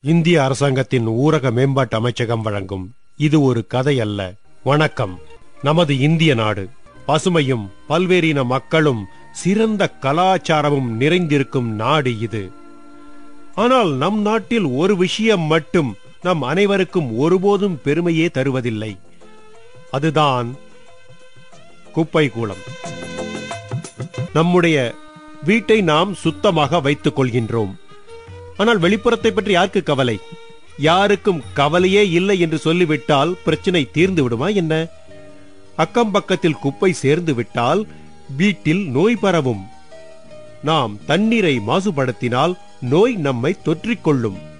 இந்திய அரசாங்கத்தின் ஊரக மேம்பாட்டு அமைச்சகம் வழங்கும் இது ஒரு கதை அல்ல வணக்கம் நமது இந்திய நாடு பசுமையும் பல்வேறின மக்களும் சிறந்த கலாச்சாரமும் நிறைந்திருக்கும் நாடு இது ஆனால் நம் நாட்டில் ஒரு விஷயம் மட்டும் நம் அனைவருக்கும் ஒருபோதும் பெருமையே தருவதில்லை அதுதான் குப்பை கூளம் நம்முடைய வீட்டை நாம் சுத்தமாக வைத்துக் கொள்கின்றோம் ஆனால் வெளிப்புறத்தை பற்றி யாருக்கு கவலை யாருக்கும் கவலையே இல்லை என்று சொல்லிவிட்டால் பிரச்சனை தீர்ந்து விடுமா என்ன அக்கம் பக்கத்தில் குப்பை சேர்ந்து விட்டால் வீட்டில் நோய் பரவும் நாம் தண்ணீரை மாசுபடுத்தினால் நோய் நம்மை தொற்றிக் கொள்ளும்